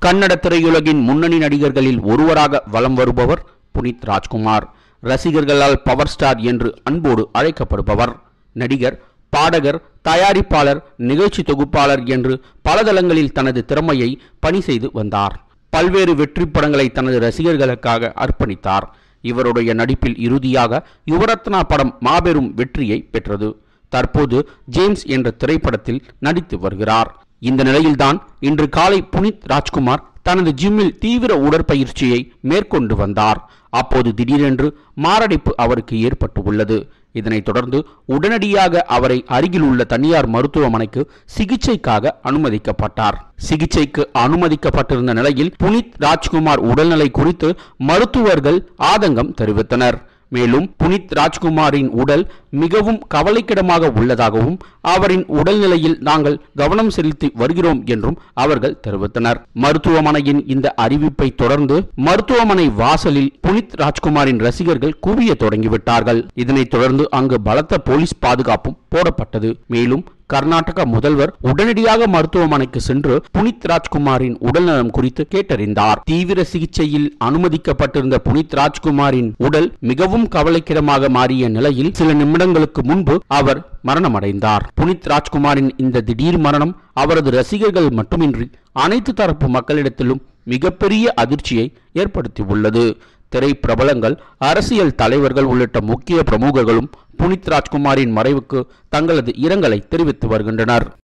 கன்னட திரையுலகின் முன்னணி நடிகர்களில் ஒருவராக வலம் வருபவர் புனித் ராஜ்குமார் ரசிகர்களால் பவர் ஸ்டார் என்று அன்போடு அழைக்கப்படுபவர் நடிகர் பாடகர் தயாரிப்பாளர் நிகழ்ச்சி தொகுப்பாளர் என்று பல தளங்களில் தனது திறமையை பணி செய்து வந்தார் பல்வேறு வெற்றி படங்களை தனது ரசிகர்களுக்காக அர்ப்பணித்தார் இவருடைய நடிப்பில் இறுதியாக யுவரத்னா படம் மாபெரும் வெற்றியை பெற்றது தற்போது ஜேம்ஸ் என்ற திரைப்படத்தில் நடித்து வருகிறார் இந்த நிலையில்தான் இன்று காலை புனித் ராஜ்குமார் தனது ஜிம்மில் தீவிர உடற்பயிற்சியை மேற்கொண்டு வந்தார் அப்போது திடீரென்று மாரடைப்பு அவருக்கு ஏற்பட்டு உள்ளது இதனைத் தொடர்ந்து உடனடியாக அவரை அருகில் உள்ள தனியார் மருத்துவமனைக்கு சிகிச்சைக்காக அனுமதிக்கப்பட்டார் சிகிச்சைக்கு அனுமதிக்கப்பட்டிருந்த நிலையில் புனித் ராஜ்குமார் உடல்நிலை குறித்து மருத்துவர்கள் ஆதங்கம் தெரிவித்தனர் மேலும் புனித் ராஜ்குமாரின் உடல் மிகவும் கவலைக்கிடமாக உள்ளதாகவும் அவரின் உடல்நிலையில் நாங்கள் கவனம் செலுத்தி வருகிறோம் என்றும் அவர்கள் தெரிவித்தனர் மருத்துவமனையின் இந்த அறிவிப்பை தொடர்ந்து மருத்துவமனை வாசலில் புனித் ராஜ்குமாரின் ரசிகர்கள் குவிய தொடங்கிவிட்டார்கள் இதனைத் தொடர்ந்து அங்கு பலத்த போலீஸ் பாதுகாப்பும் போடப்பட்டது மேலும் கர்நாடக முதல்வர் உடனடியாக மருத்துவமனைக்கு சென்று புனித் ராஜ்குமாரின் உடல்நலம் குறித்து கேட்டறிந்தார் தீவிர சிகிச்சையில் அனுமதிக்கப்பட்டிருந்த புனித் ராஜ்குமாரின் உடல் மிகவும் கவலைக்கிடமாக மாறிய நிலையில் சில நிமிடங்களுக்கு முன்பு அவர் மரணமடைந்தார் புனித் ராஜ்குமாரின் இந்த திடீர் மரணம் அவரது ரசிகர்கள் மட்டுமின்றி அனைத்து தரப்பு மக்களிடத்திலும் மிகப்பெரிய அதிர்ச்சியை ஏற்படுத்தியுள்ளது திரை பிரபலங்கள் அரசியல் தலைவர்கள் உள்ளிட்ட முக்கிய பிரமுகர்களும் புனித் ராஜ்குமாரின் மறைவுக்கு தங்களது இரங்கலை தெரிவித்து வருகின்றனர்